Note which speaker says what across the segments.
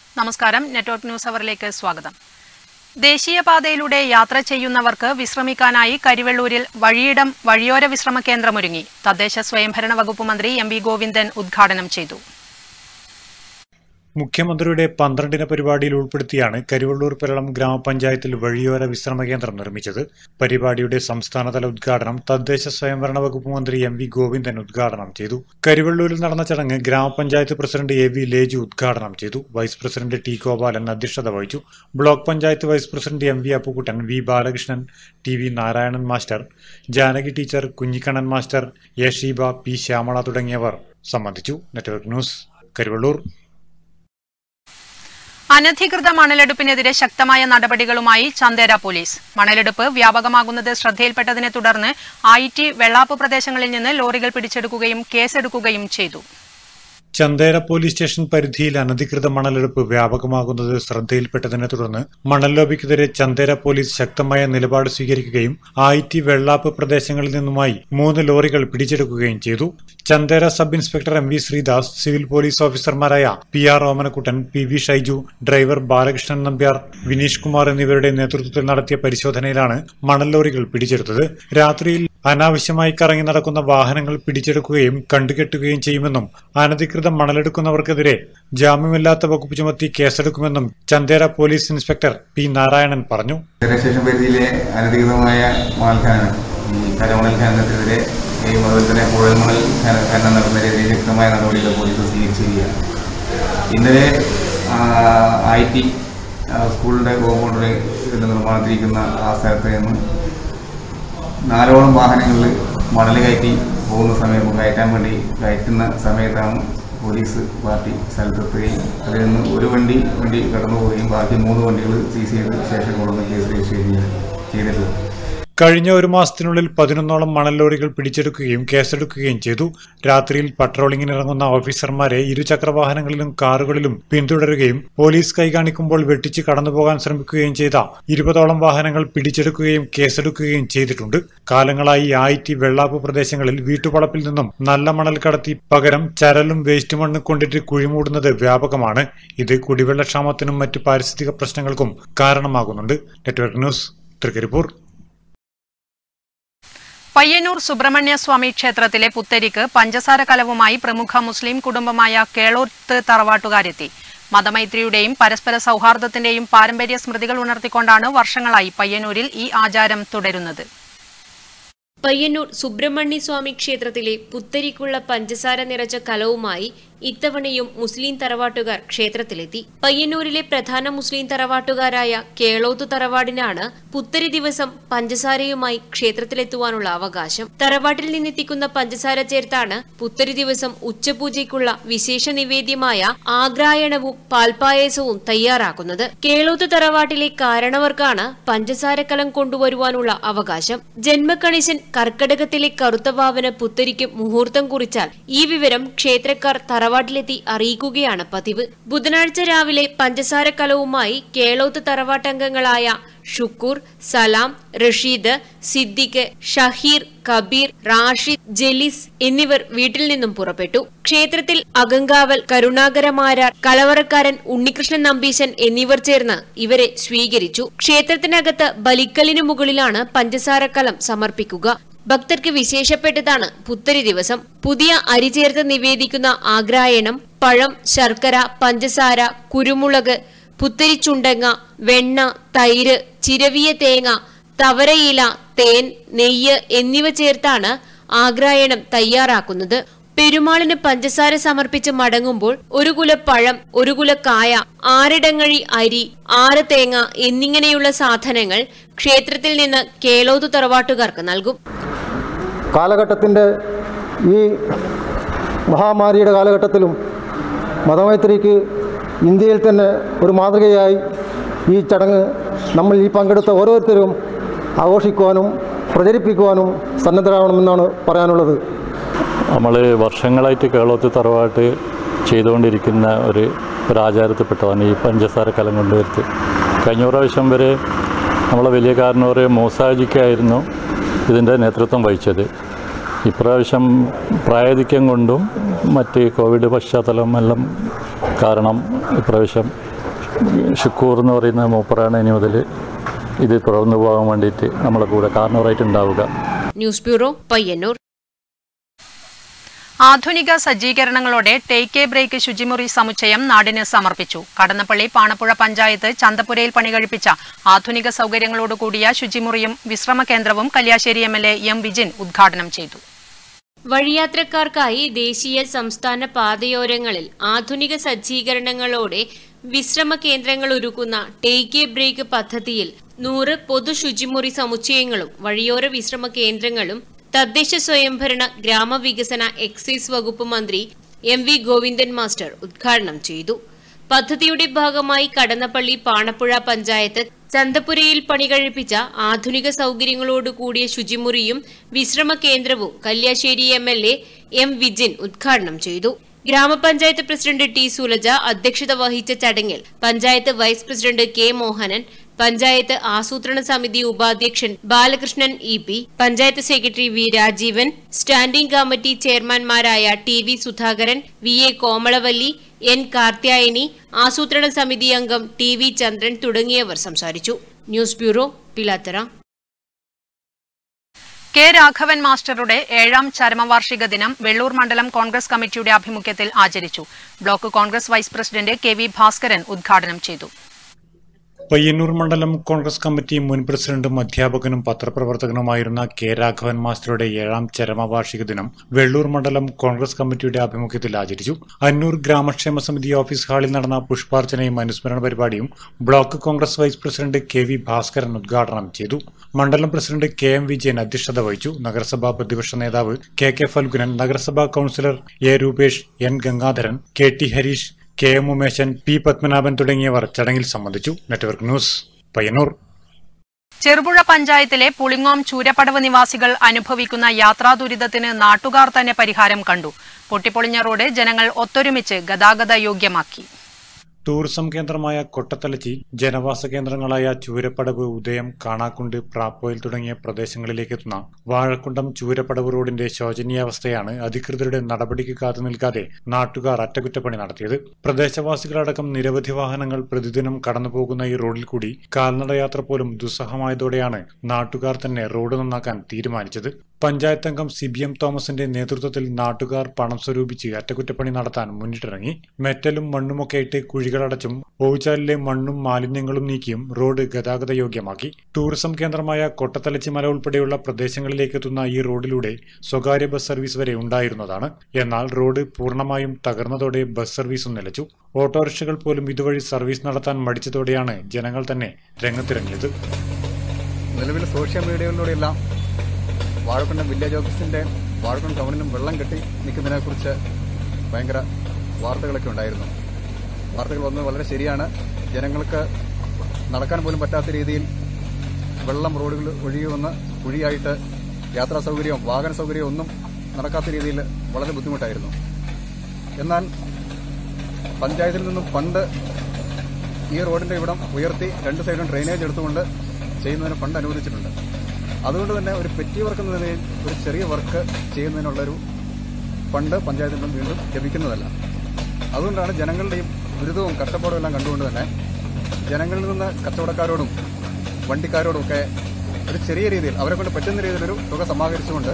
Speaker 1: നമസ്കാരം network news അവറിലേക്ക് സ്വാഗതം ദേശീയപാതയിലൂടെ യാത്ര ചെയ്യുന്നവർക്ക് വിശ്രമിക്കാനായി കരിവെള്ളൂരിൽ വഴിയിടം വഴിയോര വിശ്രമ കേന്ദ്രമൊരുങ്ങി തദ്ദേശ സ്വയംഭരണ വകുപ്പ് മന്ത്രി എം വി ഗോവിന്ദൻ ഉദ്ഘാടനം ചെയ്തു
Speaker 2: മുഖ്യമന്ത്രിയുടെ പന്ത്രണ്ടിന പരിപാടിയിൽ ഉൾപ്പെടുത്തിയാണ് കരിവള്ളൂർ പെരളം ഗ്രാമപഞ്ചായത്തിൽ വഴിയോര വിശ്രമ കേന്ദ്രം നിർമ്മിച്ചത് പരിപാടിയുടെ സംസ്ഥാനതല ഉദ്ഘാടനം തദ്ദേശ സ്വയംഭരണ വകുപ്പ് മന്ത്രി എം വി ഗോവിന്ദൻ ഉദ്ഘാടനം ചെയ്തു കരിവള്ളൂരിൽ നടന്ന ചടങ്ങ് ഗ്രാമപഞ്ചായത്ത് പ്രസിഡന്റ് എ വി ലേജു ഉദ്ഘാടനം ചെയ്തു വൈസ് പ്രസിഡന്റ് ടി ഗോപാലൻ അധ്യക്ഷത വഹിച്ചു block panchayat vice president M V Appukuttan V Balakrishnan T V Narayanan master Janaki teacher Kunhikannan master A Sheeba P Shyamala തുടങ്ങിയവർ സംബന്ധിച്ചു നെറ്റ്വർക്ക് ന്യൂസ് കരിവള്ളൂർ
Speaker 1: അനധികൃത മണലെടുപ്പിനെതിരെ ശക്തമായ നടപടികളുമായി ചന്ദേര പോലീസ് മണലെടുപ്പ് വ്യാപകമാകുന്നത് ശ്രദ്ധയിൽപ്പെട്ടതിനെ തുടർന്ന് ഐ ടി വെള്ളാപ്പ് പ്രദേശങ്ങളിൽ നിന്ന് ലോറികൾ പിടിച്ചെടുക്കുകയും കേസെടുക്കുകയും ചെയ്തു
Speaker 2: ചന്ദേര പോലീസ് സ്റ്റേഷൻ പരിധിയിൽ അനധികൃത മണലെടുപ്പ് വ്യാപകമാകുന്നത് ശ്രദ്ധയിൽപ്പെട്ടതിനെ തുടർന്ന് മണൽ ലോബിക്കെതിരെ ചന്ദേര പോലീസ് ശക്തമായ നിലപാട് സ്വീകരിക്കുകയും ആയിറ്റി വെള്ളാപ്പ് പ്രദേശങ്ങളിൽ നിന്നുമായി മൂന്ന് ലോറികൾ പിടിച്ചെടുക്കുകയും ചെയ്തു Chandera sub inspector M V Sreedas civil police ഓഫീസർമാരായ P R Omanakuttan P V Shaiju driver Balakrishnan Nambiar Vineesh Kumar എന്നിവരുടെ നേതൃത്വത്തിൽ നടത്തിയ പരിശോധനയിലാണ് മണൽ ലോറികൾ പിടിച്ചെടുത്തത് രാത്രിയിൽ അനാവശ്യമായി കറങ്ങി നടക്കുന്ന വാഹനങ്ങൾ പിടിച്ചെടുക്കുകയും കണ്ടുകെട്ടുകയും ചെയ്യുമെന്നും അനധികൃത മണലെടുക്കുന്നവർക്കെതിരെ ജാമ്യമില്ലാത്ത വകുപ്പ് ചുമത്തി കേസെടുക്കുമെന്നും Chandera police inspector P Narayanan പറഞ്ഞു
Speaker 3: സ്റ്റേഷൻ പരിധിയിലെ അനധികൃതമായ മണൽ ഖനനം ഈ കരമണൽ ഖനനത്തിനെതിരെ ഈ അതുപോലെ തന്നെ കുഴൽമണൽ ഖന- ഖനനം നടത്തുന്നതിനെതിരെ ശക്തമായ നടപടികൾ പോലീസ് സ്വീകരിച്ചിരിക്കുകയാണ് ഇന്നലെ ഐ ടി സ്കൂളിൻ്റെ കോമ്പൗണ്ടിൽ നിർമ്മാണത്തിരിക്കുന്ന ആ സ്ഥലത്ത് നിന്ന് നാലോളം വാഹനങ്ങളിൽ മണൽ കയറ്റി പോകുന്ന സമയം കയറ്റാൻ വേണ്ടി കയറ്റുന്ന സമയത്താണ് പോലീസ് പാർട്ടി സ്ഥലത്തെത്തുകയും അതിൽ നിന്ന് ഒരു വണ്ടി വണ്ടി കടന്നു പോവുകയും ബാക്കി മൂന്ന് വണ്ടികൾ സീസ് ചെയ്ത് ശേഷം കൊണ്ടുവന്ന് കേസ് രജിസ്റ്റർ ചെയ്യുകയും ചെയ്തിട്ടുള്ളത്
Speaker 2: കഴിഞ്ഞ ഒരു മാസത്തിനുള്ളിൽ പതിനൊന്നോളം മണൽ ലോറികൾ പിടിച്ചെടുക്കുകയും കേസെടുക്കുകയും ചെയ്തു രാത്രിയിൽ പട്രോളിംഗിനിറങ്ങുന്ന ഓഫീസർമാരെ ഇരുചക്രവാഹനങ്ങളിലും കാറുകളിലും പിന്തുടരുകയും പോലീസ് കൈകാണിക്കുമ്പോൾ വെട്ടിച്ച് കടന്നുപോകാൻ ശ്രമിക്കുകയും ചെയ്ത ഇരുപതോളം വാഹനങ്ങൾ പിടിച്ചെടുക്കുകയും കേസെടുക്കുകയും ചെയ്തിട്ടുണ്ട് കാലങ്ങളായി ആയിറ്റി വെള്ളാപ്പ് പ്രദേശങ്ങളിൽ വീട്ടുവളപ്പിൽ നിന്നും നല്ല മണൽ കടത്തി പകരം ചരലും വേസ്റ്റ് മണ്ണ് കൊണ്ടിട്ട് കുഴിമൂടുന്നത് വ്യാപകമാണ് ഇത് കുടിവെള്ളക്ഷാമത്തിനും മറ്റു പാരിസ്ഥിതിക പ്രശ്നങ്ങൾക്കും കാരണമാകുന്നുണ്ട് നെറ്റ്വർക്ക് ന്യൂസ് തൃക്കരിപ്പൂർ
Speaker 1: പയ്യന്നൂർ സുബ്രഹ്മണ്യ സ്വാമി ക്ഷേത്രത്തിലെ പുത്തരിക്ക് പഞ്ചസാര കലവുമായി പ്രമുഖ മുസ്ലിം കുടുംബമായ കേളൂർത്ത് തറവാട്ടുകാരെത്തി മതമൈത്രിയുടെയും പരസ്പര സൗഹാർദ്ദത്തിന്റെയും പാരമ്പര്യ സ്മൃതികൾ ഉണർത്തിക്കൊണ്ടാണ് വർഷങ്ങളായി പയ്യന്നൂരിൽ ഈ ആചാരം തുടരുന്നത്
Speaker 4: പയ്യന്നൂർ സുബ്രഹ്മണ്യ സ്വാമി ക്ഷേത്രത്തിലെ പുത്തരിക്കുള്ള പഞ്ചസാര നിറച്ച കലവുമായി ഇത്തവണയും മുസ്ലിം തറവാട്ടുകാർ ക്ഷേത്രത്തിലെത്തി പയ്യന്നൂരിലെ പ്രധാന മുസ്ലിം തറവാട്ടുകാരായ കേളോത്ത് തറവാടിനാണ് പുത്തരി ദിവസം പഞ്ചസാരയുമായി ക്ഷേത്രത്തിലെത്തുവാനുള്ള അവകാശം തറവാട്ടിൽ നിന്നെത്തിക്കുന്ന പഞ്ചസാര ചേർത്താണ് പുത്തരി ദിവസം ഉച്ചപൂജയ്ക്കുള്ള വിശേഷ നിവേദ്യമായ ആഗ്രായണവും പാൽപായസവും തയ്യാറാക്കുന്നത് കേളോത്ത് തറവാട്ടിലെ കാരണവർക്കാണ് പഞ്ചസാരക്കലം കൊണ്ടുവരുവാനുള്ള അവകാശം ജന്മക്കണിശൻ കർക്കടകത്തിലെ കറുത്ത ഭാവന പുത്തരിക്ക് മുഹൂർത്തം കുറിച്ചാൽ ഈ വിവരം ക്ഷേത്രക്കാർ തറവാട്ടിലെത്തി അറിയിക്കുകയാണ് പതിവ് ബുധനാഴ്ച രാവിലെ പഞ്ചസാരക്കലവുമായി കേളോത്ത് തറവാട്ടംഗങ്ങളായ ഷുക്കൂർ സലാം റഷീദ് സിദ്ദിഖ് ഷഹീർ കബീർ റാഷിദ് ജലീസ് എന്നിവർ വീട്ടിൽ നിന്നും പുറപ്പെട്ടു ക്ഷേത്രത്തിൽ അകങ്കാവൽ കരുണാകരമാരാർ കലവറക്കാരൻ ഉണ്ണികൃഷ്ണൻ നമ്പീശൻ എന്നിവർ ചേർന്ന് ഇവരെ സ്വീകരിച്ചു ക്ഷേത്രത്തിനകത്ത് ബലിക്കലിനു മുകളിലാണ് പഞ്ചസാരക്കലം സമർപ്പിക്കുക ഭക്തർക്ക് വിശേഷപ്പെട്ടതാണ് പുത്തരി ദിവസം പുതിയ അരി ചേർത്ത് നിവേദിക്കുന്ന ആഗ്രായണം പഴം ശർക്കര പഞ്ചസാര കുരുമുളക് പുത്തരിച്ചുണ്ടങ്ങ വെണ്ണ തൈര് ചിരവിയ തേങ്ങ തവരയില തേൻ നെയ്യ് എന്നിവ ചേർത്താണ് ആഗ്രായണം തയ്യാറാക്കുന്നത് പെരുമാളിന് പഞ്ചസാര സമർപ്പിച്ച് മടങ്ങുമ്പോൾ ഒരു കുല പഴം ഒരു കുല കായ ആറിടങ്ങഴി അരി ആറ് തേങ്ങ എന്നിങ്ങനെയുള്ള സാധനങ്ങൾ ക്ഷേത്രത്തിൽ നിന്ന് കേളോതു തറവാട്ടുകാർക്ക് നൽകും
Speaker 5: കാലഘട്ടത്തിൻ്റെ ഈ മഹാമാരിയുടെ കാലഘട്ടത്തിലും മതമൈത്രിക്ക് ഇന്ത്യയിൽ തന്നെ ഒരു മാതൃകയായി ഈ ചടങ്ങ് നമ്മൾ ഈ പങ്കെടുത്ത ഓരോരുത്തരും ആഘോഷിക്കുവാനും പ്രചരിപ്പിക്കുവാനും സന്നദ്ധരാവണമെന്നാണ് പറയാനുള്ളത്
Speaker 6: നമ്മൾ വർഷങ്ങളായിട്ട് കേളോത്ത് തറവാട്ട് ചെയ്തുകൊണ്ടിരിക്കുന്ന ഒരു ഒരു ആചാരത്തിൽപ്പെട്ടതാണ് ഈ പഞ്ചസാര കലം കൊണ്ടുവരുത്ത് കഴിഞ്ഞ പ്രാവശ്യം വരെ നമ്മളെ വലിയ കാരണവർ മൂസാജിക്കായിരുന്നു ഇതിൻ്റെ നേതൃത്വം വഹിച്ചത് ഇപ്രാവശ്യം പ്രായാധിക്യം കൊണ്ടും മറ്റ് കോവിഡ് പശ്ചാത്തലം എല്ലാം കാരണം ഇപ്രാവശ്യം ഷുക്കൂർ എന്ന് പറയുന്ന മൂപ്പറാണ് ഇനി മുതൽ ഇത് തുടർന്നു പോകാൻ വേണ്ടിയിട്ട് നമ്മളെ കൂടെ കാരണവറായിട്ട് ഉണ്ടാവുക
Speaker 4: ന്യൂസ് ബ്യൂറോ പയ്യന്നൂർ
Speaker 1: ആധുനിക സജ്ജീകരണങ്ങളോടെ ടേക്ക് എ ബ്രേക്ക് ശുചിമുറി സമുച്ചയം നാടിന് സമർപ്പിച്ചു കടന്നപ്പള്ളി പാണപ്പുഴ പഞ്ചായത്ത് ചന്തപുരയിൽ പണികഴിപ്പിച്ച ആധുനിക സൗകര്യങ്ങളോടുകൂടിയ ശുചിമുറിയും വിശ്രമ കേന്ദ്രവും Kalliasseri M L A M Vijin ഉദ്ഘാടനം ചെയ്തു
Speaker 4: വഴിയാത്രക്കാർക്കായി ദേശീയ സംസ്ഥാന പാതയോരങ്ങളിൽ ആധുനിക സജ്ജീകരണങ്ങളോടെ വിശ്രമ കേന്ദ്രങ്ങൾ ഒരുക്കുന്ന ടേക്ക് എ ബ്രേക്ക് പദ്ധതിയിൽ നൂറ് പൊതു ശുചിമുറി സമുച്ചയങ്ങളും വഴിയോര വിശ്രമ കേന്ദ്രങ്ങളും തദ്ദേശ സ്വയംഭരണ ഗ്രാമവികസന എക്സൈസ് വകുപ്പ് മന്ത്രി എം വി ഗോവിന്ദൻ മാസ്റ്റർ ഉദ്ഘാടനം ചെയ്തു പദ്ധതിയുടെ ഭാഗമായി കടന്നപ്പള്ളി പാണപ്പുഴ പഞ്ചായത്ത് ചന്തപുരയിൽ പണികഴിപ്പിച്ച ആധുനിക സൗകര്യങ്ങളോട് കൂടിയ ശുചിമുറിയും വിശ്രമ കേന്ദ്രവും Kalliasseri M L A M Vijin ഉദ്ഘാടനം ചെയ്തു ഗ്രാമപഞ്ചായത്ത് പ്രസിഡന്റ് ടി സുലജ അധ്യക്ഷത വഹിച്ച ചടങ്ങിൽ panchayat vice president K Mohanan panchayat ആസൂത്രണ സമിതി ഉപാധ്യക്ഷൻ Balakrishnan E P panchayat secretary V Rajeevan standing committee ചെയർമാൻമാരായ T V Sudhakaran V A Komalavalli N Karthyayani ആസൂത്രണ സമിതി അംഗം ടി വി ചന്ദ്രൻ തുടങ്ങിയവർ സംസാരിച്ചു news bureau Pilathara
Speaker 1: K Raghavan മാസ്റ്ററുടെ ഏഴാം ചരമവാർഷിക ദിനം വെള്ളൂർ മണ്ഡലം കോൺഗ്രസ് കമ്മിറ്റിയുടെ ആഭിമുഖ്യത്തിൽ ആചരിച്ചു block Congress vice president K V Bhaskaran ഉദ്ഘാടനം ചെയ്തു
Speaker 2: പയ്യന്നൂർ മണ്ഡലം കോൺഗ്രസ് കമ്മിറ്റി മുൻ പ്രസിഡന്റും അധ്യാപകനും പത്രപ്രവർത്തകനുമായിരുന്ന കെ രാഘവൻ മാസ്റ്ററുടെ ഏഴാം ചരമവാർഷിക ദിനം വെള്ളൂർ മണ്ഡലം കോൺഗ്രസ് കമ്മിറ്റിയുടെ ആഭിമുഖ്യത്തിൽ ആചരിച്ചു അന്നൂർ ഗ്രാമക്ഷേമ സമിതി ഓഫീസ് ഹാളിൽ നടന്ന പുഷ്പാർച്ചനയും അനുസ്മരണ പരിപാടിയും block Congress vice president K V Bhaskaran ഉദ്ഘാടനം ചെയ്തു മണ്ഡലം പ്രസിഡന്റ് കെ എം വിജയൻ അധ്യക്ഷത വഹിച്ചു നഗരസഭാ പ്രതിപക്ഷ നേതാവ് കെ കെ ഫൽഗുനൻ നഗരസഭാ councillor A Rupesh N Gangadharan K T Harish K M Umesan P Padmanabhan തുടങ്ങിയവർ ചടങ്ങിൽ സംബന്ധിച്ചു നെറ്റ്വർക്ക് ന്യൂസ് പയ്യന്നൂർ
Speaker 1: ചെറുപുഴ പഞ്ചായത്തിലെ പുളിങ്ങോം ചൂരപ്പടവ് നിവാസികൾ അനുഭവിക്കുന്ന യാത്രാ ദുരിതത്തിന് നാട്ടുകാർ തന്നെ പരിഹാരം കണ്ടു പൊട്ടിപ്പൊളിഞ്ഞ റോഡ് ജനങ്ങൾ ഒത്തൊരുമിച്ച് ഗതാഗത യോഗ്യമാക്കി
Speaker 2: ടൂറിസം കേന്ദ്രമായ കൊട്ടത്തലച്ചി ജനവാസ കേന്ദ്രങ്ങളായ ചൂരപ്പടവ് ഉദയം കാണാക്കുണ്ട് പ്രാപ്പോയിൽ തുടങ്ങിയ പ്രദേശങ്ങളിലേക്ക് എത്തുന്ന വാഴക്കുണ്ടം ചൂരപ്പടവ് റോഡിന്റെ ശോചനീയാവസ്ഥയാണ് അധികൃതരുടെ നടപടിക്ക് കാത്തു നിൽക്കാതെ നാട്ടുകാർ അറ്റകുറ്റപ്പണി നടത്തിയത് പ്രദേശവാസികളടക്കം നിരവധി വാഹനങ്ങൾ പ്രതിദിനം കടന്നുപോകുന്ന ഈ റോഡിൽ കൂടി കാൽനടയാത്ര പോലും ദുസ്സഹമായതോടെയാണ് നാട്ടുകാർ തന്നെ റോഡ് നന്നാക്കാൻ തീരുമാനിച്ചത് പഞ്ചായത്ത് അംഗം സി ബി എം തോമസിന്റെ നേതൃത്വത്തിൽ നാട്ടുകാർ പണം സ്വരൂപിച്ച് അറ്റകുറ്റപ്പണി നടത്താൻ മുന്നിട്ടിറങ്ങി മെറ്റലും മണ്ണുമൊക്കെ ഇട്ട് കുഴികളടച്ചും ഓവുചാലിലെ മണ്ണും മാലിന്യങ്ങളും നീക്കിയും റോഡ് ഗതാഗത യോഗ്യമാക്കി ടൂറിസം കേന്ദ്രമായ കൊട്ടത്തലച്ചി മല ഉൾപ്പെടെയുള്ള പ്രദേശങ്ങളിലേക്ക് എത്തുന്ന ഈ റോഡിലൂടെ സ്വകാര്യ ബസ് സർവീസ് വരെ ഉണ്ടായിരുന്നതാണ് എന്നാൽ റോഡ് പൂർണ്ണമായും തകർന്നതോടെ ബസ് സർവീസും നിലച്ചു ഓട്ടോറിക്ഷകൾ പോലും ഇതുവഴി സർവീസ് നടത്താൻ മടിച്ചതോടെയാണ് ജനങ്ങൾ തന്നെ രംഗത്തിറങ്ങിയത്
Speaker 7: നിലവിൽ സോഷ്യൽ മീഡിയകളിലൂടെയെല്ലാം വാഴക്കുണ്ടം വില്ലേജ് ഓഫീസിന്റെ വാഴക്കുണ്ടം ടൗണിലും വെള്ളം കെട്ടി നിൽക്കുന്നതിനെക്കുറിച്ച് ഭയങ്കര വാർത്തകളൊക്കെ ഉണ്ടായിരുന്നു വാർത്തകൾ വന്നത് വളരെ ശരിയാണ് ജനങ്ങൾക്ക് നടക്കാൻ പോലും പറ്റാത്ത രീതിയിൽ വെള്ളം റോഡുകൾ ഒഴുകി വന്ന് കുഴിയായിട്ട് യാത്രാ സൗകര്യവും വാഹന സൗകര്യവും ഒന്നും നടക്കാത്ത രീതിയിൽ വളരെ ബുദ്ധിമുട്ടായിരുന്നു എന്നാൽ പഞ്ചായത്തിൽ നിന്നും ഫണ്ട് ഈ റോഡിന്റെ ഇവിടം ഉയർത്തി രണ്ട് സൈഡും ഡ്രെയിനേജ് എടുത്തുകൊണ്ട് ചെയ്യുന്നതിന് ഫണ്ട് അനുവദിച്ചിട്ടുണ്ട് അതുകൊണ്ട് തന്നെ ഒരു പെറ്റി വർക്ക് എന്ന നിലയിൽ ഒരു ചെറിയ വർക്ക് ചെയ്യുന്നതിനുള്ളൊരു ഫണ്ട് പഞ്ചായത്തിൽ നിന്നും വീണ്ടും ലഭിക്കുന്നതല്ല അതുകൊണ്ടാണ് ജനങ്ങളുടെയും ദുരിതവും കഷ്ടപ്പാടും എല്ലാം കണ്ടുകൊണ്ട് തന്നെ ജനങ്ങളിൽ നിന്ന് കച്ചവടക്കാരോടും വണ്ടിക്കാരോടും ഒക്കെ ഒരു ചെറിയ രീതിയിൽ അവരെ കൊണ്ട് പറ്റുന്ന രീതിയിലൊരു തുക സമാഹരിച്ചുകൊണ്ട്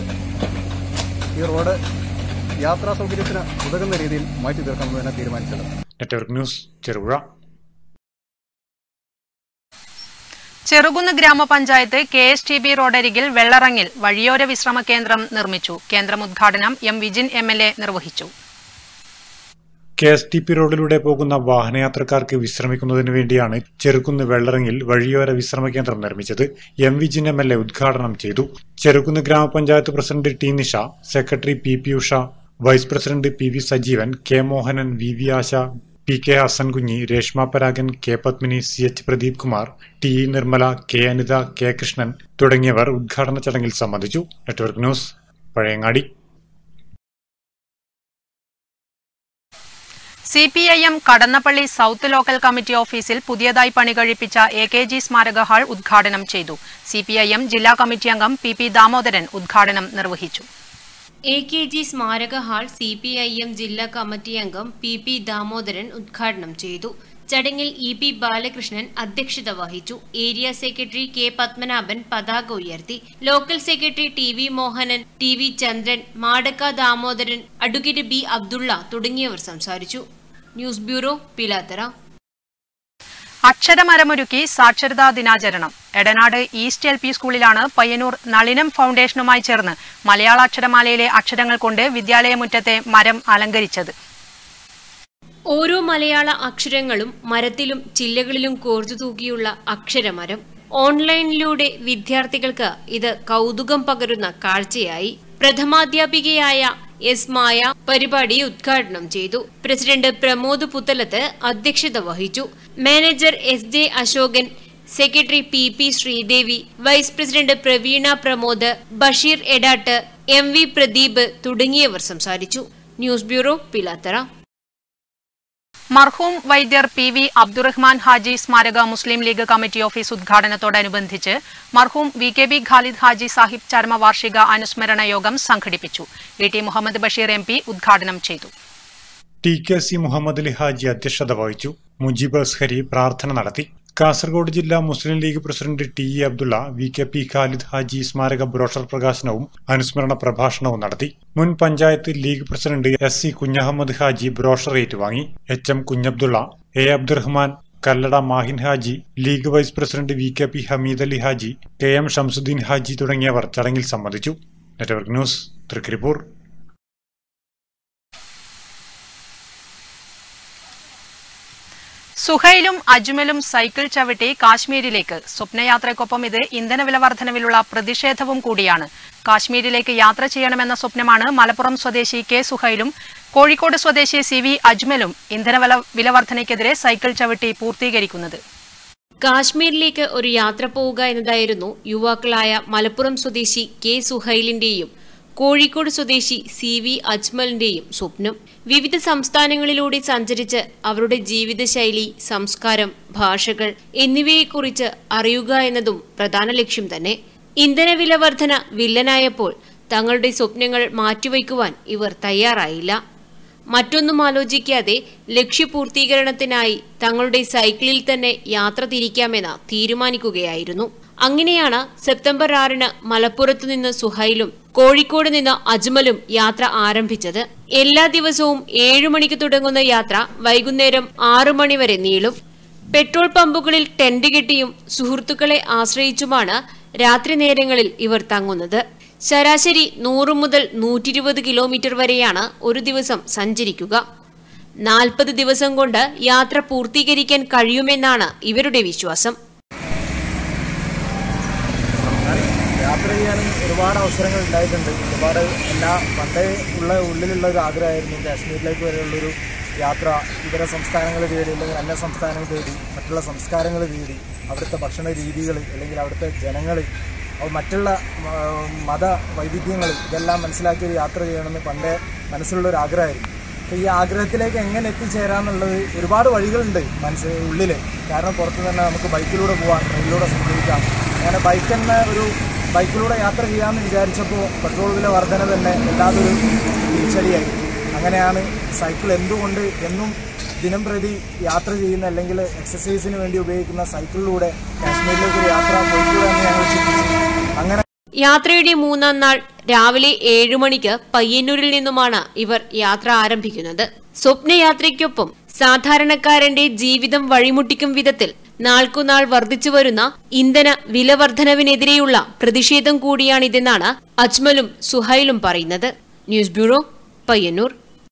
Speaker 7: ഈ റോഡ് യാത്രാ സൗകര്യത്തിന് ഉതകുന്ന രീതിയിൽ മാറ്റി തീർക്കാമെന്ന് തന്നെ തീരുമാനിച്ചത്
Speaker 2: നെറ്റ്വർക്ക് ന്യൂസ് ചെറുപുഴ
Speaker 1: ചെറുകുന്ന് ഗ്രാമപഞ്ചായത്ത് കെ എസ് ടി ബി റോഡരികിൽ വെള്ളറങ്ങിൽ വഴിയോര വിശ്രമ കേന്ദ്രം നിർമ്മിച്ചു കേന്ദ്രം ഉദ്ഘാടനം M Vijin M L A നിർവഹിച്ചു
Speaker 2: കെ എസ് ടി പി റോഡിലൂടെ പോകുന്ന വാഹനയാത്രക്കാർക്ക് വിശ്രമിക്കുന്നതിന് വേണ്ടിയാണ് ചെറുകുന്ന് വെള്ളറങ്ങിൽ വഴിയോര വിശ്രമ കേന്ദ്രം നിർമ്മിച്ചത് M Vijin M L A ഉദ്ഘാടനം ചെയ്തു Cherukunnu grama panchayat president T Nisha secretary P P Usha vice president P V Sajeevan K Mohanan V V Asha P K Hasankunhi Reshma Paragan K Padmini C H Pradeep Kumar T E Nirmala K Anitha K Krishnan തുടങ്ങിയവർ ഉദ്ഘാടന ചടങ്ങിൽ സംബന്ധിച്ചു network news Pazhayangadi
Speaker 1: C P I M Kadannappally south local committee ഓഫീസിൽ പുതിയതായി പണികഴിപ്പിച്ച A K G സ്മാരക hall ഉദ്ഘാടനം ചെയ്തു സി പി ഐ എം ജില്ലാ കമ്മിറ്റി അംഗം പി പി ദാമോദരൻ ഉദ്ഘാടനം നിർവഹിച്ചു
Speaker 4: എ കെ ജി സ്മാരക hall C P I M ജില്ലാ കമ്മിറ്റി അംഗം പി പി ദാമോദരൻ ഉദ്ഘാടനം ചെയ്തു ചടങ്ങിൽ ഇ പി ബാലകൃഷ്ണൻ അധ്യക്ഷത വഹിച്ചു ഏരിയ സെക്രട്ടറി കെ പത്മനാഭൻ പതാക ഉയർത്തി local secretary T V Mohanan T V Chandran Madakka Damodaran advocate B Abdulla തുടങ്ങിയവർ സംസാരിച്ചു ന്യൂസ് ബ്യൂറോ പിലാത്തറ
Speaker 1: അക്ഷരമരമൊരുക്കി സാക്ഷരതാ ദിനാചരണം എടനാട് ഈസ്റ്റ് എൽ പി സ്കൂളിലാണ് പയ്യന്നൂർ നളിനം ഫൗണ്ടേഷനുമായി ചേർന്ന് മലയാള അക്ഷരമാലയിലെ അക്ഷരങ്ങൾ കൊണ്ട് വിദ്യാലയമുറ്റത്തെ മരം അലങ്കരിച്ചത്
Speaker 4: ഓരോ മലയാള അക്ഷരങ്ങളും മരത്തിലും ചില്ലകളിലും കോർത്തു തൂക്കിയുള്ള അക്ഷരമരം ഓൺലൈനിലൂടെ വിദ്യാർത്ഥികൾക്ക് ഇത് കൗതുകം പകരുന്ന കാഴ്ചയായി പ്രഥമാധ്യാപികയായ എസ് മായ പരിപാടി ഉദ്ഘാടനം ചെയ്തു പ്രസിഡന്റ് പ്രമോദ് പുത്തലത്ത് അധ്യക്ഷത വഹിച്ചു manager S J Ashokan secretary P P Sreedevi vice president Praveena Pramod Basheer Edatt M V Pradeep തുടങ്ങിയവർ സംസാരിച്ചു ന്യൂസ് ബ്യൂറോ പിലാത്തറ
Speaker 1: മർഹൂം വൈദ്യർ പി വി അബ്ദുറഹ്മാൻ ഹാജി സ്മാരക മുസ്ലിം ലീഗ് കമ്മിറ്റി ഓഫീസ് ഉദ്ഘാടനത്തോടനുബന്ധിച്ച് മർഹൂം V K B Khalid Haji Sahib ചരമവാർഷിക അനുസ്മരണ യോഗം സംഘടിപ്പിച്ചു V T Muhammad Basheer M P ഉദ്ഘാടനം ചെയ്തു
Speaker 2: T K C Muhammad Ali Haji അധ്യക്ഷത വഹിച്ചു മുജീബ് അസ്ഹരി പ്രാർത്ഥന നടത്തി കാസർഗോഡ് ജില്ലാ Muslim League president T E Abdulla V K P Khalid Haji സ്മാരക ബ്രോഷർ പ്രകാശനവും അനുസ്മരണ പ്രഭാഷണവും നടത്തി മുൻ panchayat League president S C Kunhahammed Haji brochure ഏറ്റുവാങ്ങി H M Kunhabdulla A Abdurahman Kallada Mahin Haji League vice president V K P Hameed Ali Haji K M Shamsuddin Haji തുടങ്ങിയവർ ചടങ്ങിൽ സംബന്ധിച്ചു നെറ്റ്വർക്ക് ന്യൂസ് തൃക്കരിപ്പൂർ
Speaker 1: സുഹൈലും അജ്മലും സൈക്കിൾ ചവിട്ടി കാശ്മീരിലേക്ക് സ്വപ്നയാത്രയ്ക്കൊപ്പം ഇത് ഇന്ധനവില വർധനവിലുള്ള പ്രതിഷേധവും കൂടിയാണ് കാശ്മീരിലേക്ക് യാത്ര ചെയ്യണമെന്ന സ്വപ്നമാണ് മലപ്പുറം സ്വദേശി കെ സുഹൈലും കോഴിക്കോട് സ്വദേശി സി വി അജ്മലും ഇന്ധനവില വില വർധനയ്ക്കെതിരെ സൈക്കിൾ ചവിട്ടി പൂർത്തീകരിക്കുന്നത്
Speaker 4: കാശ്മീരിലേക്ക് ഒരു യാത്ര പോവുക എന്നതായിരുന്നു യുവാക്കളായ മലപ്പുറം സ്വദേശി കെ സുഹൈലിന്റെയും കോഴിക്കോട് സ്വദേശി സി വി അജ്മലിന്റെയും സ്വപ്നം വിവിധ സംസ്ഥാനങ്ങളിലൂടെ സഞ്ചരിച്ച് അവരുടെ ജീവിതശൈലി സംസ്കാരം ഭാഷകൾ എന്നിവയെക്കുറിച്ച് അറിയുക എന്നതും പ്രധാന ലക്ഷ്യം തന്നെ ഇന്ധനവില വർധന വില്ലനായപ്പോൾ തങ്ങളുടെ സ്വപ്നങ്ങൾ മാറ്റിവയ്ക്കുവാൻ ഇവർ തയ്യാറായില്ല മറ്റൊന്നും ആലോചിക്കാതെ ലക്ഷ്യപൂർത്തീകരണത്തിനായി തങ്ങളുടെ സൈക്കിളിൽ തന്നെ യാത്ര തിരിക്കാമെന്ന് തീരുമാനിക്കുകയായിരുന്നു അങ്ങനെയാണ് സെപ്റ്റംബർ ആറിന് മലപ്പുറത്തു നിന്ന് സുഹൈലും കോഴിക്കോട് നിന്ന് അജ്മലും യാത്ര ആരംഭിച്ചത് എല്ലാ ദിവസവും ഏഴു മണിക്ക് തുടങ്ങുന്ന യാത്ര വൈകുന്നേരം ആറു മണി വരെ നീളും പെട്രോൾ പമ്പുകളിൽ ടെന്റ് കെട്ടിയും സുഹൃത്തുക്കളെ ആശ്രയിച്ചുമാണ് രാത്രി നേരങ്ങളിൽ ഇവർ തങ്ങുന്നത് ശരാശരി നൂറ് മുതൽ നൂറ്റിരുപത് കിലോമീറ്റർ വരെയാണ് ഒരു ദിവസം സഞ്ചരിക്കുക നാൽപ്പത് ദിവസം കൊണ്ട് യാത്ര പൂർത്തീകരിക്കാൻ കഴിയുമെന്നാണ് ഇവരുടെ വിശ്വാസം
Speaker 8: യാത്ര ചെയ്യാനും ഒരുപാട് അവസരങ്ങൾ ഉണ്ടായിട്ടുണ്ട് ഒരുപാട് എല്ലാ പണ്ടേ ഉള്ള ഉള്ളിലുള്ള ഒരു ആഗ്രഹമായിരുന്നു കാശ്മീരിലേക്ക് വരെയുള്ളൊരു യാത്ര ഇതര സംസ്ഥാനങ്ങൾ തേടി അല്ലെങ്കിൽ അന്യ സംസ്ഥാനങ്ങൾ തേടി മറ്റുള്ള സംസ്കാരങ്ങൾ തേടി അവിടുത്തെ ഭക്ഷണ രീതികൾ അല്ലെങ്കിൽ അവിടുത്തെ ജനങ്ങൾ മറ്റുള്ള ആ, മത വൈവിധ്യങ്ങൾ ഇതെല്ലാം മനസ്സിലാക്കി ഒരു യാത്ര ചെയ്യണമെന്ന് പണ്ടേ മനസ്സിലുള്ള ഒരു ആഗ്രഹമായിരുന്നു അപ്പോൾ ഈ ആഗ്രഹത്തിലേക്ക് എങ്ങനെ എത്തിച്ചേരാന്നുള്ളത് ഒരുപാട് വഴികളുണ്ട് മനസ്സ് ഉള്ളിൽ കാരണം പുറത്ത് തന്നെ നമുക്ക് ബൈക്കിലൂടെ പോകാം ട്രെയിനിലൂടെ സഞ്ചരിക്കാം അങ്ങനെ ബൈക്ക് തന്നെ ഒരു ബൈക്കിലൂടെ യാത്ര ചെയ്യാമെന്ന് വിചാരിച്ചപ്പോൾ പെട്രോൾ വില വർധന തന്നെ എല്ലാതൊരു തിരിച്ചടിയായി അങ്ങനെയാണ് സൈക്കിൾ എന്തുകൊണ്ട് എന്നും ദിനം പ്രതി യാത്ര ചെയ്യുന്ന അല്ലെങ്കിൽ എക്സസൈസിന് വേണ്ടി ഉപയോഗിക്കുന്ന സൈക്കിളിലൂടെ കാശ്മീരിലേക്ക് ഒരു യാത്ര പോയിക്കൂടെ എന്ന് ഞങ്ങൾ ചിന്തിച്ചു അങ്ങനെ
Speaker 4: യാത്രയുടെ മൂന്നാം നാൾ രാവിലെ ഏഴു മണിക്ക് പയ്യന്നൂരിൽ നിന്നുമാണ് ഇവർ യാത്ര ആരംഭിക്കുന്നത് സ്വപ്നയാത്രയ്ക്കൊപ്പം സാധാരണക്കാരന്റെ ജീവിതം വഴിമുട്ടിക്കും വിധത്തിൽ നാൾക്കുനാൾ വർദ്ധിച്ചു വരുന്ന ഇന്ധന വില വർധനവിനെതിരെയുള്ള പ്രതിഷേധം കൂടിയാണിതെന്നാണ് അജ്മലും സുഹൈലും പറയുന്നത് news bureau Payyanur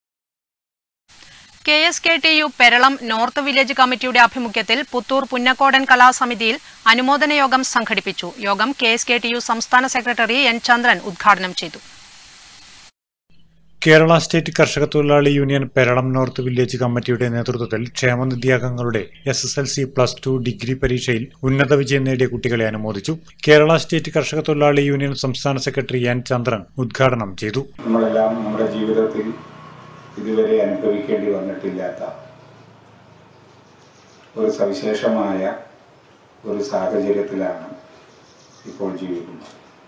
Speaker 1: K S K T U Peralam north village കമ്മിറ്റിയുടെ ആഭിമുഖ്യത്തിൽ പുത്തൂർ പുന്നക്കോടൻ കലാസമിതിയിൽ അനുമോദന യോഗം സംഘടിപ്പിച്ചു യോഗം K S K T U സംസ്ഥാന സെക്രട്ടറി എൻ ചന്ദ്രൻ ഉദ്ഘാടനം ചെയ്തു
Speaker 2: കേരള സ്റ്റേറ്റ് കർഷക തൊഴിലാളി യൂണിയൻ പെരളം നോർത്ത് വില്ലേജ് കമ്മിറ്റിയുടെ നേതൃത്വത്തിൽ ക്ഷേമനിധി അംഗങ്ങളുടെ S S L C plus two degree പരീക്ഷയിൽ ഉന്നത വിജയം നേടിയ കുട്ടികളെ അനുമോദിച്ചു കേരള സ്റ്റേറ്റ് കർഷക തൊഴിലാളി യൂണിയൻ സംസ്ഥാന സെക്രട്ടറി എൻ ചന്ദ്രൻ ഉദ്ഘാടനം ചെയ്തു
Speaker 9: നമ്മളെല്ലാം നമ്മുടെ ജീവിതത്തിൽ ഇതുവരെ അനുഭവിക്കേണ്ടി വന്നിട്ടില്ലാത്ത ഒരു സവിശേഷമായ ഒരു സാഹചര്യത്തിലാണ് ഇപ്പോൾ ജീവിക്കുന്നത്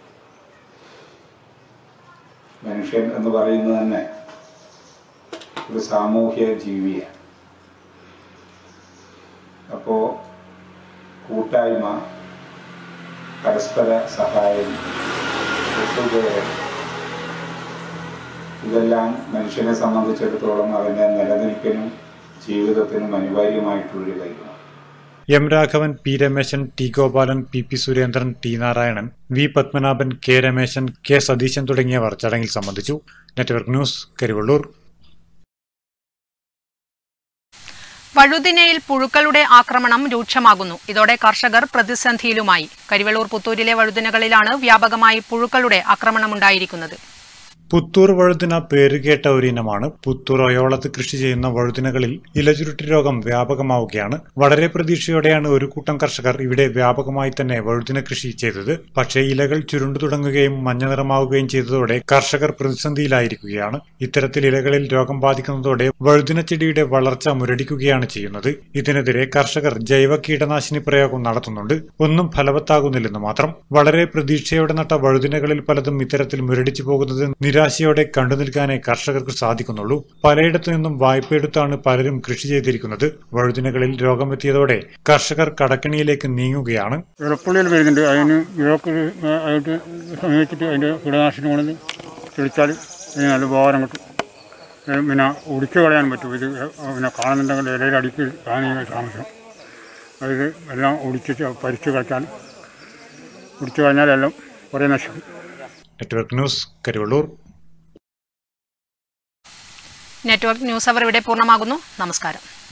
Speaker 9: മനുഷ്യൻ എന്ന് പറയുന്നത് തന്നെ ഒരു സാമൂഹ്യ ജീവിയാണ് അപ്പോൾ കൂട്ടായ്മ പരസ്പര സഹായം ഒത്തുചേരൽ ഇതെല്ലാം മനുഷ്യനെ സംബന്ധിച്ചിടത്തോളം അവൻ്റെ നിലനിൽപ്പിനും ജീവിതത്തിനും അനിവാര്യമായിട്ടുള്ളൊരു കാര്യമാണ്
Speaker 2: M Raghavan P Rameshan T Gopalan P P Surendran T Narayanan V Padmanabhan K Rameshan K Satheesan തുടങ്ങിയവർ ചടങ്ങിൽ സംബന്ധിച്ചു നെറ്റ്വർക്ക് ന്യൂസ് കരിവള്ളൂർ
Speaker 1: വഴുതിനയിൽ പുഴുക്കളുടെ ആക്രമണം രൂക്ഷമാകുന്നു ഇതോടെ കർഷകർ പ്രതിസന്ധിയിലുമായി കരിവെള്ളൂർ പുത്തൂരിലെ വഴുതിനകളിലാണ് വ്യാപകമായി പുഴുക്കളുടെ ആക്രമണമുണ്ടായിരിക്കുന്നത്
Speaker 2: പുത്തൂർ വഴുതിന പേരുകേട്ട ഒരു ഇനമാണ് പുത്തൂർ ഒയോളത്ത് കൃഷി ചെയ്യുന്ന വഴുതിനകളിൽ ഇലചുരുട്ടി രോഗം വ്യാപകമാവുകയാണ് വളരെ പ്രതീക്ഷയോടെയാണ് ഒരു കൂട്ടം കർഷകർ ഇവിടെ വ്യാപകമായി തന്നെ വഴുതിന കൃഷി ചെയ്തത് പക്ഷേ ഇലകൾ ചുരുണ്ടു തുടങ്ങുകയും മഞ്ഞ നിറമാവുകയും ചെയ്തതോടെ കർഷകർ പ്രതിസന്ധിയിലായിരിക്കുകയാണ് ഇത്തരത്തിൽ ഇലകളിൽ രോഗം ബാധിക്കുന്നതോടെ വഴുതിന ചെടിയുടെ വളർച്ച മുരടിക്കുകയാണ് ചെയ്യുന്നത് ഇതിനെതിരെ കർഷകർ ജൈവ കീടനാശിനി പ്രയോഗം നടത്തുന്നുണ്ട് ഒന്നും ഫലവത്താകുന്നില്ലെന്ന് മാത്രം വളരെ പ്രതീക്ഷയോടെ നട്ട വഴുതിനകളിൽ പലതും ഇത്തരത്തിൽ മുരടിച്ചു പോകുന്നത് നിരാശയോടെ കണ്ടുനിൽക്കാനേ കർഷകർക്ക് സാധിക്കുന്നുള്ളൂ പലയിടത്തു നിന്നും വായ്പയെടുത്താണ് പലരും കൃഷി ചെയ്തിരിക്കുന്നത് വഴുതിനകളിൽ രോഗമെത്തിയതോടെ കർഷകർ കടക്കണിയിലേക്ക് നീങ്ങുകയാണ്
Speaker 10: ഇറപ്പുള്ളിയിൽ വരുന്നുണ്ട് അതിന് ഇഴക്ക് ആയിട്ട് സമീപിച്ചിട്ട് അതിൻ്റെ കീടനാശിനി കൊണ്ടു തെളിച്ചാൽ ഇതിന് നല്ല ഉപകാരം കിട്ടും ഏ, പിന്നെ ഒടിച്ചു കളയാൻ പറ്റും ഇത് പിന്നെ കാണുന്നുണ്ടെങ്കിൽ ഇലയുടെ അടിക്ക് കാണുക താമസം അത് എല്ലാം ഒടിച്ച് പരിച്ച് കളിച്ചാൽ ഒടിച്ചു കഴിഞ്ഞാൽ എല്ലാം കുറേ നശിക്കും
Speaker 2: network news Karivellur
Speaker 1: network news അവർ ഇവിടെ പൂർണ്ണമാകുന്നു നമസ്കാരം